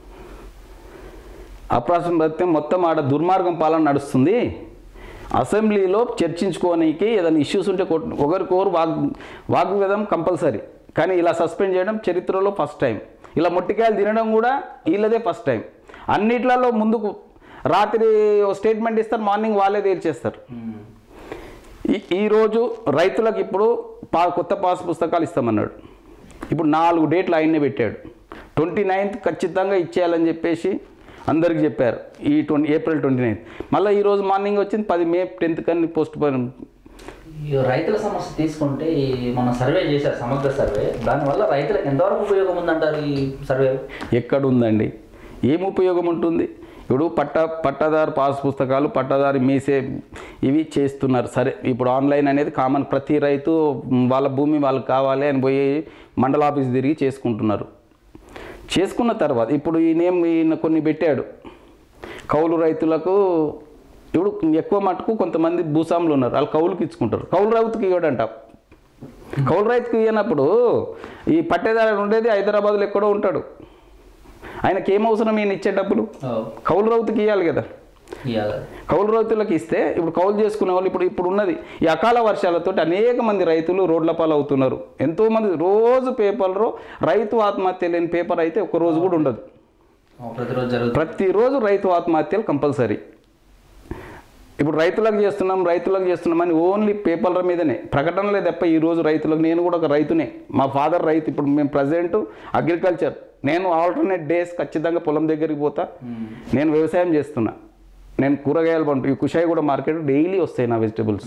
అప్రాసంభత్యం మొత్తం ఆడ దుర్మార్గం పాలన నడుస్తుంది అసెంబ్లీలో చర్చించుకోనికి ఏదైనా ఇష్యూస్ ఉంటే కొట్- ఒకరికొకరు వాగ్ వాగ్వేదం కంపల్సరీ కానీ ఇలా సస్పెండ్ చేయడం చరిత్రలో ఫస్ట్ టైం ఇలా మొట్టికాయలు తినడం కూడా వీళ్ళదే ఫస్ట్ టైం అన్నిట్లలో ముందుకు రాత్రి ఓ స్టేట్మెంట్ ఇస్తారు మార్నింగ్ వాళ్ళే తేల్చేస్తారు ఈ- ఈరోజు రైతులకు ఇప్పుడు పా కొత్త పాస్ పుస్తకాలు ఇస్తామన్నాడు ఇప్పుడు నాలుగు డేట్లు ఆయన్నే పెట్టాడు ట్వంటీ నైన్త్ ఖచ్చితంగా ఇచ్చేయాలని చెప్పేసి అందరికి చెప్పారు ఈ ట్వంటీ ఏప్రిల్ ట్వంటీ నైన్త్ మళ్ళీ ఈరోజు మార్నింగ్ వచ్చింది పది మే టెన్త్ కని పోస్ట్ పోయిన ఈ రైతుల సమస్య తీసుకుంటే ఈ మన సర్వే చేశారు సమగ్ర సర్వే దానివల్ల రైతులకు ఎంతవరకు ఉపయోగం ఉందంటారు ఈ సర్వే ఎక్కడుందండి ఏం ఉపయోగం ఉంటుంది ఇప్పుడు పట్ట పట్టదారు పాస్ పుస్తకాలు పట్టదారి మీసే ఇవి చేస్తున్నారు సరే ఇప్పుడు ఆన్లైన్ అనేది కామన్ ప్రతి రైతు మ్, వాళ్ళ భూమి వాళ్ళకి కావాలి అని పోయి మండల ఆఫీస్ తిరిగి చేసుకుంటున్నారు చేసుకున్న తర్వాత ఇప్పుడు ఈయనేం ఈయన కొన్ని పెట్టాడు కౌలు రైతులకు ఇప్పుడు ఎక్కువ మటుకు కొంతమంది భూస్వాములు ఉన్నారు వాళ్ళు కౌలుకి ఇచ్చుకుంటారు కౌలు రైతుకి ఇవ్వడంట కౌలు రైతుకి ఇవ్వనప్పుడు ఈ పట్టేదారు ఉండేది హైదరాబాద్లో ఎక్కడో ఉంటాడు ఆయనకి ఏం అవసరం ఈయన ఇచ్చే డబ్బులు కౌలు రౌతుకి ఇవ్వాలి కదా ఇవ్వాలి కౌలు రైతులకు ఇస్తే ఇప్పుడు కౌలు చేసుకునే వాళ్ళు ఇప్పుడు ఇప్పుడు ఉన్నది ఈ అకాల వర్షాలతో అనేక మంది రైతులు రోడ్ల పాలు అవుతున్నారు ఎంతో మంది రోజు పేపర్లో రైతు ఆత్మహత్య లేని పేపర్ అయితే ఒక రోజు కూడా ఉండదు ప్రతిరోజు జరుగుతుంది ప్రతిరోజు రైతు ఆత్మహత్యలు కంపల్సరీ ఇప్పుడు రైతులకు చేస్తున్నాం రైతులకు చేస్తున్నామని ఓన్లీ పేపర్ల మీదనే ప్రకటనలే తప్ప ఈ రోజు రైతులకు నేను కూడా ఒక రైతునే మా ఫాదర్ రైతు ఇప్పుడు మేము ప్రజెంట్ అగ్రికల్చర్ నేను ఆల్టర్నేట్ డేస్ ఖచ్చితంగా పొలం దగ్గరికి పోతా నేను వ్యవసాయం చేస్తున్నా నేను కూరగాయలు పంట ఈ కుషాయి కూడా మార్కెట్ డైలీ వస్తాయి నా వెజిటబుల్స్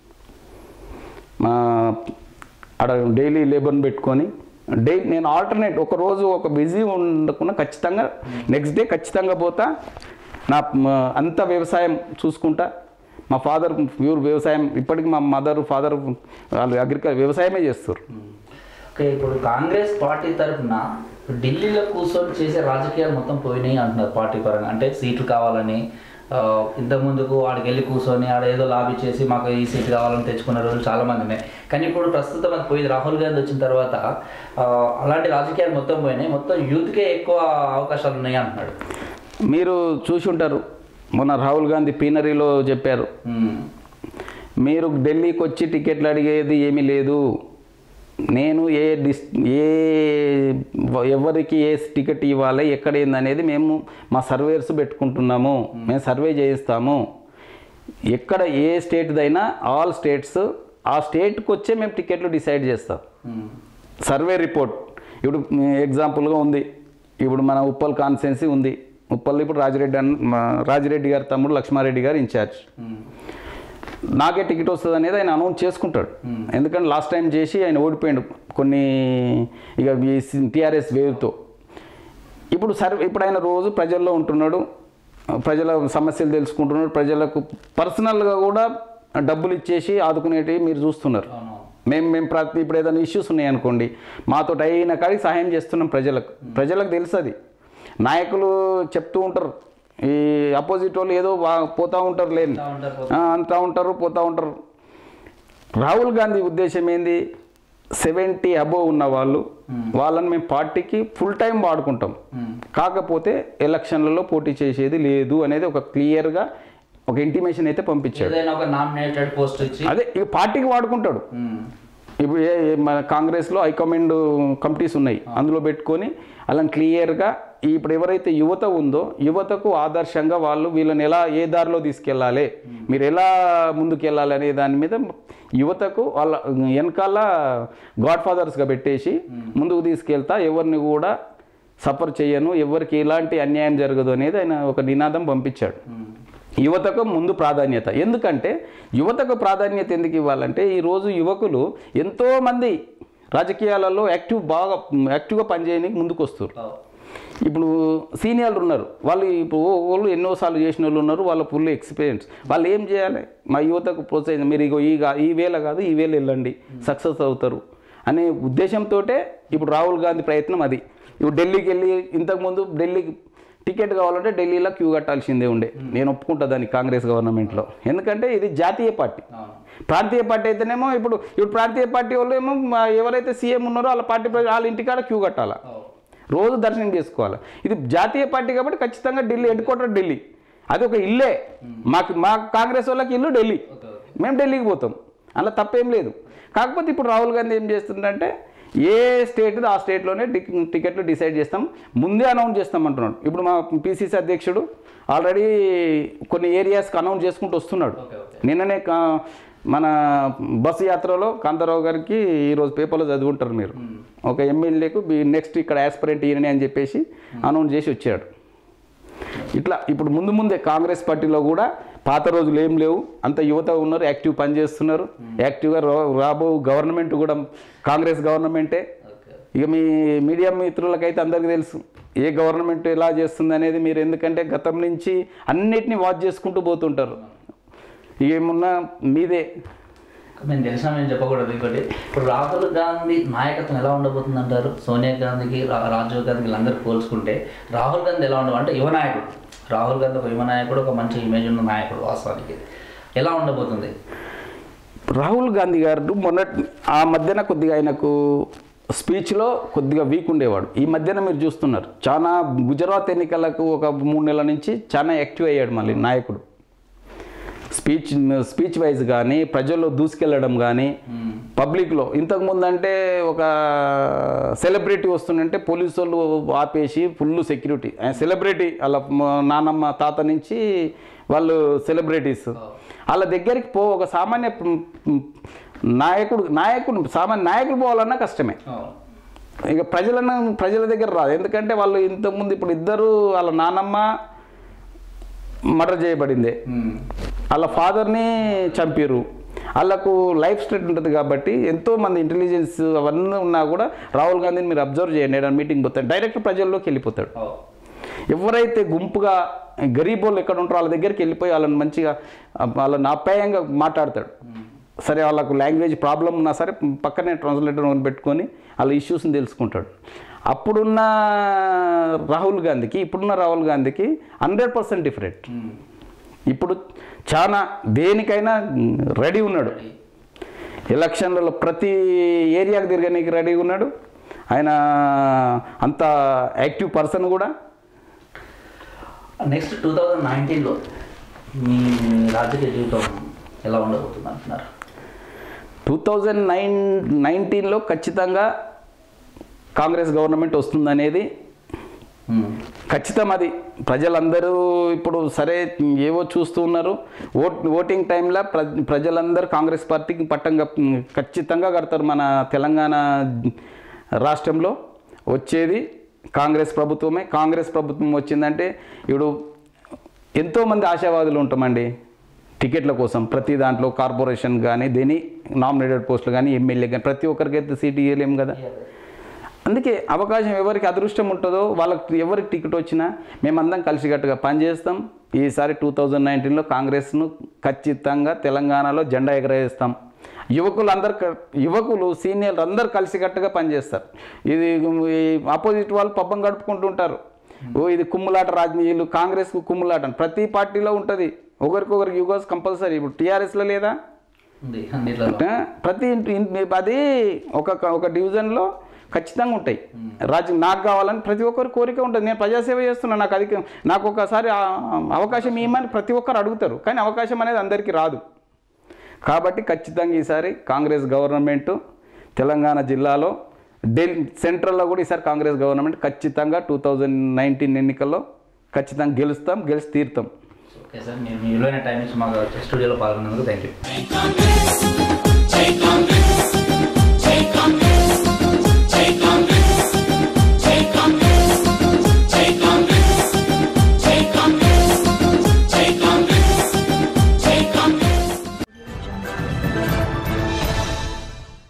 మా అక్కడ డైలీ లేబర్ని పెట్టుకొని డైలీ నేను ఆల్టర్నేట్ ఒక రోజు ఒక బిజీ ఉండకుండా ఖచ్చితంగా నెక్స్ట్ డే ఖచ్చితంగా పోతా నా మ- అంత వ్యవసాయం చూసుకుంటా మా ఫాదర్ ప్యూర్ వ్యవసాయం ఇప్పటికి మా మదర్ ఫాదర్ వాళ్ళు అగ్రికల్చర్ వ్యవసాయమే చేస్తారు ఓకే ఇప్పుడు కాంగ్రెస్ పార్టీ తరఫున ఢిల్లీలో కూర్చొని చేసే రాజకీయాలు మొత్తం పోయినాయి అంటున్నారు పార్టీ పరంగా అంటే సీట్లు కావాలని ఆ, ఇంతకుముందుకు ఆడికి వెళ్ళి కూర్చొని ఆడ ఏదో లాబీ చేసి మాకు ఈ సీట్ కావాలని తెచ్చుకున్న రోజులు చాలా మంది ఉన్నాయి కానీ ఇప్పుడు ప్రస్తుతం అది పోయింది రాహుల్ గాంధీ వచ్చిన తర్వాత ఆ, అలాంటి రాజకీయాలు మొత్తం పోయినాయి మొత్తం యూత్కే ఎక్కువ అవకాశాలు ఉన్నాయి అంటున్నాడు మీరు చూసి ఉంటారు మొన్న రాహుల్ గాంధీ పీనరీలో చెప్పారు ఉమ్. మీరు ఢిల్లీకి వచ్చి టికెట్లు అడిగేది ఏమీ లేదు నేను ఏ డిస్ ఏ ఎవరికి ఏ టికెట్ ఇవ్వాలి ఎక్కడ ఏందనేది మేము మా సర్వేర్స్ పెట్టుకుంటున్నాము మేము సర్వే చేయిస్తాము ఎక్కడ ఏ స్టేట్దైనా ఆల్ స్టేట్స్ ఆ స్టేట్కి వచ్చే మేము టికెట్లు డిసైడ్ చేస్తాం ఉమ్. సర్వే రిపోర్ట్ ఇప్పుడు ఎగ్జాంపుల్గా ఉంది ఇప్పుడు మన ఉప్పల్ కాన్స్టెన్సీ ఉంది ఉప్పల్ ఇప్పుడు రాజిరెడ్డి అన్న మా రాజిరెడ్డి గారి తమ్ముడు లక్ష్మారెడ్డి గారు ఇన్ఛార్జ్ ఉమ్. నాకే టికెట్ వస్తుంది అనేది ఆయన అనౌన్స్ చేసుకుంటాడు ఎందుకంటే లాస్ట్ టైం చేసి ఆయన ఓడిపోయాడు కొన్ని ఇక ఈ టీఆర్ఎస్ వేవ్తో ఇప్పుడు సర్వే ఇప్పుడు ఆయన రోజు ప్రజల్లో ఉంటున్నాడు ప్రజల సమస్యలు తెలుసుకుంటున్నాడు ప్రజలకు పర్సనల్గా కూడా డబ్బులు ఇచ్చేసి ఆదుకునేటివి మీరు చూస్తున్నారు అవును మేము మేము ప్రతి ఇప్పుడు ఏదైనా ఇష్యూస్ ఉన్నాయనుకోండి మాతో అయిన కాడికి సహాయం చేస్తున్నాం ప్రజలకు ప్రజలకు తెలుసు అది నాయకులు చెప్తూ ఉంటారు ఈ అపోజిట్ వాళ్ళు ఏదో వా- పోతా ఉంటారు లేని ఇట్లా ఉంటారు ఆ, అంతా ఉంటారు పోతా ఉంటారు రాహుల్ గాంధీ ఉద్దేశం ఏంది సెవెంటీ అబోవ్ ఉన్న వాళ్ళు వాళ్ళని మేము పార్టీకి ఫుల్ టైం వాడుకుంటాం ఉమ్. కాకపోతే ఎలక్షన్లలో పోటీ చేసేది లేదు అనేది ఒక క్లియర్గా ఒక ఇంటిమేషన్ అయితే పంపించాడు ఏదైనా ఒక నామినేటెడ్ పోస్ట్ ఇచ్చి అదే ఇక పార్టీకి వాడుకుంటాడు ఉమ్. ఇప్పుడు ఏ ఏ మన కాంగ్రెస్లో హైకమాండ్ కమిటీస్ ఉన్నాయి అందులో పెట్టుకొని అలా క్లియర్గా ఇప్పుడు ఎవరైతే యువత ఉందో యువతకు ఆదర్శంగా వాళ్ళు వీళ్ళని ఎలా ఏ దారిలో తీసుకెళ్ళాలి మీరు ఎలా ముందుకు వెళ్ళాలి అనే దాని మీద యువతకు వాళ్ళ వెనకాల గాడ్ ఫాదర్స్గా పెట్టేసి ముందుకు తీసుకెళ్తా ఎవరిని కూడా సఫర్ చేయను ఎవరికి ఎలాంటి అన్యాయం జరగదు అనేది ఆయన ఒక నినాదం పంపించాడు ఉమ్. యువతకు ముందు ప్రాధాన్యత ఎందుకంటే యువతకు ప్రాధాన్యత ఎందుకు ఇవ్వాలంటే ఈరోజు యువకులు ఎంతోమంది రాజకీయాలలో యాక్టివ్ బాగా యాక్టివ్గా పనిచేయడానికి ముందుకు వస్తారు ఓ. ఇప్పుడు సీనియర్లు ఉన్నారు వాళ్ళు ఇప్పుడు వాళ్ళు ఎన్నోసార్లు చేసిన వాళ్ళు ఉన్నారు వాళ్ళ ఫుల్ ఎక్స్పీరియన్స్ వాళ్ళు ఏం చేయాలి మా యువతకు ప్రోత్సహించి మీరు ఇగో ఈ గా- ఈ వేళ కాదు ఈ వేళ వెళ్ళండి సక్సెస్ అవుతారు అనే ఉద్దేశంతో ఇప్పుడు రాహుల్ గాంధీ ప్రయత్నం అది ఇప్పుడు ఢిల్లీకి వెళ్ళి ఇంతకుముందు ఢిల్లీకి టికెట్ కావాలంటే ఢిల్లీలో క్యూ కట్టాల్సిందే ఉండే నేను ఒప్పుకుంటా దాన్ని కాంగ్రెస్ గవర్నమెంట్లో ఎందుకంటే ఇది జాతీయ పార్టీ అవును ప్రాంతీయ పార్టీ అయితేనేమో ఇప్పుడు ఇప్పుడు ప్రాంతీయ పార్టీ వాళ్ళు ఏమో మా ఎవరైతే సీఎం ఉన్నారో వాళ్ళ పార్టీ ప్రజలు వాళ్ళ ఇంటికాడ క్యూ కట్టాలా అవును రోజు దర్శనం చేసుకోవాలి ఇది జాతీయ పార్టీ కాబట్టి ఖచ్చితంగా ఢిల్లీ హెడ్ క్వార్టర్ ఢిల్లీ అది ఒక ఇల్లే మాకు మా కాంగ్రెస్ వాళ్ళకి ఇల్లు ఢిల్లీ ఓకే ఓకే మేము ఢిల్లీకి పోతాం అలా తప్పేం లేదు కాకపోతే ఇప్పుడు రాహుల్ గాంధీ ఏం చేస్తుందంటే ఏ స్టేట్ ఆ స్టేట్లోనే టిక్ టికెట్లు డిసైడ్ చేస్తాం ముందే అనౌన్స్ చేస్తాం అంటున్నాడు ఇప్పుడు మా పీసీసీ అధ్యక్షుడు ఆల్రెడీ కొన్ని ఏరియాస్కి అనౌన్స్ చేసుకుంటూ వస్తున్నాడు ఓకే ఓకే నిన్ననే కా- మన బస్సు యాత్రలో కాంతారావు గారికి ఈరోజు పేపర్లో చదువుంటారు మీరు ఒక ఎమ్మెల్యేకు నెక్స్ట్ ఇక్కడ యాస్పిరెంట్ ఈయనని అని చెప్పేసి అనౌన్స్ చేసి వచ్చాడు ఇట్లా ఇప్పుడు ముందు ముందే కాంగ్రెస్ పార్టీలో కూడా పాత రోజులు ఏం లేవు అంత యువత ఉన్నారు యాక్టివ్ పనిచేస్తున్నారు యాక్టివ్గా రా- రాబో గవర్నమెంట్ కూడా కాంగ్రెస్ గవర్నమెంటే ఓకే ఇక మీ మీడియా మిత్రులకైతే అందరికీ తెలుసు ఏ గవర్నమెంట్ ఎలా చేస్తుంది అనేది మీరు ఎందుకంటే గతం నుంచి అన్నిటినీ వాచ్ చేసుకుంటూ పోతుంటారు ఏమున్నా మీదే మేము తెలిసిన మేము చెప్పకూడదు ఇంకోటి ఇప్పుడు రాహుల్ గాంధీ నాయకత్వం ఎలా ఉండబోతుంది అంటారు సోనియా గాంధీకి రా- రాజీవ్ గాంధీకి వీళ్ళందరూ పోల్చుకుంటే రాహుల్ గాంధీ ఎలా ఉండవు అంటే యువ నాయకుడు రాహుల్ గాంధీ ఒక యువ నాయకుడు ఒక మంచి ఇమేజ్ ఉన్న నాయకుడు వాస్తవానికి ఎలా ఉండబోతుంది రాహుల్ గాంధీ గారు మొన్న ఆ మధ్యన కొద్దిగా ఆయనకు స్పీచ్లో కొద్దిగా వీక్ ఉండేవాడు ఈ మధ్యన మీరు చూస్తున్నారు చాలా గుజరాత్ ఎన్నికలకు ఒక మూడు నెలల నుంచి చాలా యాక్టివ్ అయ్యాడు మళ్ళీ నాయకుడు స్పీచ్ స్పీచ్ వైజ్ కానీ ప్రజల్లో దూసుకెళ్ళడం కానీ పబ్లిక్లో ఇంతకుముందు అంటే ఒక సెలబ్రిటీ వస్తుందంటే పోలీసు వాళ్ళు ఆపేసి ఫుల్ సెక్యూరిటీ ఆయన సెలబ్రిటీ వాళ్ళ మ- నానమ్మ తాత నుంచి వాళ్ళు సెలబ్రిటీస్ వాళ్ళ దగ్గరికి పో ఒక సామాన్య ప్- ప్- నాయకుడు నాయకుడు సామాన్య నాయకుడు పోవాలన్నా కష్టమే ఇక ప్రజలను ప్రజల దగ్గర రాదు ఎందుకంటే వాళ్ళు ఇంతకుముందు ఇప్పుడు ఇద్దరు వాళ్ళ నానమ్మ మర్డర్ చేయబడిందే వాళ్ళ ఫాదర్ని చంపారు వాళ్ళకు లైఫ్ స్టైల్ ఉంటుంది కాబట్టి ఎంతో మంది ఇంటెలిజెన్స్ అవన్నీ ఉన్నా కూడా రాహుల్ గాంధీని మీరు అబ్జర్వ్ చేయండి ఏదైనా మీటింగ్ పోతాడు డైరెక్ట్ ప్రజల్లోకి వెళ్ళిపోతాడు ఎవరైతే గుంపుగా గరీబ్ వాళ్ళు ఎక్కడ ఉంటారో వాళ్ళ దగ్గరికి వెళ్ళిపోయి వాళ్ళని మంచిగా వాళ్ళని అపాయంగా మాట్లాడతాడు సరే వాళ్ళకు లాంగ్వేజ్ ప్రాబ్లం ఉన్నా సరే పక్కనే ట్రాన్స్లేటర్ పెట్టుకొని వాళ్ళ ఇష్యూస్ని తెలుసుకుంటాడు అప్పుడున్న రాహుల్ గాంధీకి ఇప్పుడున్న రాహుల్ గాంధీకి హండ్రెడ్ పర్సెంట్ డిఫరెంట్ ఇప్పుడు చాలా దేనికైనా రెడీ ఉన్నాడు ఎలక్షన్లలో ప్రతి ఏరియాకి తిరగడానికి రెడీ ఉన్నాడు ఆయన అంత యాక్టివ్ పర్సన్ కూడా నెక్స్ట్ టూ థౌజండ్ నైన్టీన్లో మీ రాజకీయ జీవితం ఎలా ఉండబోతుంది అంటున్నారు టూ థౌజండ్ నైన్ నైన్టీన్లో ఖచ్చితంగా కాంగ్రెస్ గవర్నమెంట్ వస్తుందనేది ఖచ్చితం అది ప్రజలందరూ ఇప్పుడు సరే ఏవో చూస్తూ ఉన్నారు ఓట్ ఓటింగ్ టైంలో ప్ర ప్రజలందరూ కాంగ్రెస్ పార్టీకి పట్టం కప్- ఖచ్చితంగా కడతారు మన తెలంగాణ రాష్ట్రంలో వచ్చేది కాంగ్రెస్ ప్రభుత్వమే కాంగ్రెస్ ప్రభుత్వం వచ్చిందంటే ఇప్పుడు ఎంతోమంది ఆశావాదులు ఉంటామండి టికెట్ల కోసం ప్రతి దాంట్లో కార్పొరేషన్ కానీ దేని నామినేటెడ్ పోస్టులు కానీ ఎమ్మెల్యే కానీ ప్రతి ఒక్కరికైతే సీటు ఇవ్వలేము కదా అందుకే అవకాశం ఎవరికి అదృష్టం ఉంటుందో వాళ్ళకి ఎవరికి టికెట్ వచ్చినా మేమందరం కలిసికట్టుగా పనిచేస్తాం ఈసారి టూ థౌజండ్ నైన్టీన్లో కాంగ్రెస్ను ఖచ్చితంగా తెలంగాణలో జెండా ఎగరేస్తాం యువకులు అందరు క- యువకులు సీనియర్లు అందరు కలిసికట్టుగా పనిచేస్తారు ఇది ఈ ఆపోజిట్ వాళ్ళు పబ్బం గడుపుకుంటుంటారు ఓ ఇది కుమ్ములాట రాజకీయాలు కాంగ్రెస్కు కుమ్ములాట అని. ప్రతి పార్టీలో ఉంటుంది ఒకరికొకరికి యుగోస్ కంపల్సరీ ఇప్పుడు టీఆర్ఎస్లో లేదా ఉంది అన్నిట్లో అంటే ప్రతి ఇంటి ఇంటి- అది ఒక ఒక డివిజన్లో ఖచ్చితంగా ఉంటాయి రాజు నాకు కావాలని ప్రతి ఒక్కరి కోరిక ఉంటుంది నేను ప్రజాసేవ చేస్తున్నాను నాకు అధిక నాకు ఒకసారి ఆ అవకాశం ఇవ్వమని ప్రతి ఒక్కరు అడుగుతారు కానీ అవకాశం అనేది అందరికీ రాదు కాబట్టి ఖచ్చితంగా ఈసారి కాంగ్రెస్ గవర్నమెంట్ తెలంగాణ జిల్లాలో ఢిల్లీ సెంట్రల్లో కూడా ఈసారి కాంగ్రెస్ గవర్నమెంట్ ఖచ్చితంగా టూ థౌజండ్ నైన్టీన్ ఎన్నికల్లో ఖచ్చితంగా గెలుస్తాం గెలిచి తీరుతాం ఓకే సార్ మీరు మీ విలువైన టైం ఇచ్చి మాకు స్టూడియోలో పాల్గొన్నందుకు thank you Jai Congress, Jai Congress, Jai Congress.